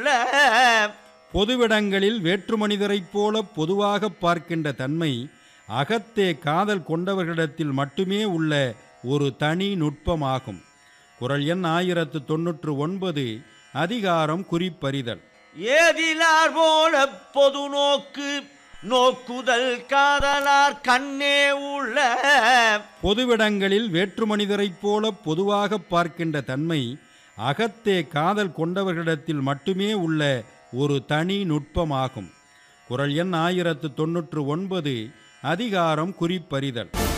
உள்ள பொதுவிடங்களில் வேற்று மனிதரைப் போல பொதுவாக பார்க்கின்ற தன்மை அகத்தே காதல் கொண்டவர்களிடத்தில் மட்டுமே உள்ள ஒரு தனி நுட்பமாகும் குரல் எண் ஆயிரத்து தொன்னூற்று ஒன்பது அதிகாரம் குறிப்பறிதல் ஏதிலார் போல பொது நோக்கு நோக்குதல் காதலார் கண்ணே உள்ள பொதுவிடங்களில் வேற்று மனிதரைப் போல பொதுவாக பார்க்கின்ற தன்மை அகத்தே காதல் கொண்டவர்களிடத்தில் மட்டுமே உள்ள ஒரு தனி நுட்பமாகும் குரல் எண் ஆயிரத்து தொன்னூற்று ஒன்பது அதிகாரம் குறிப்பறிதல்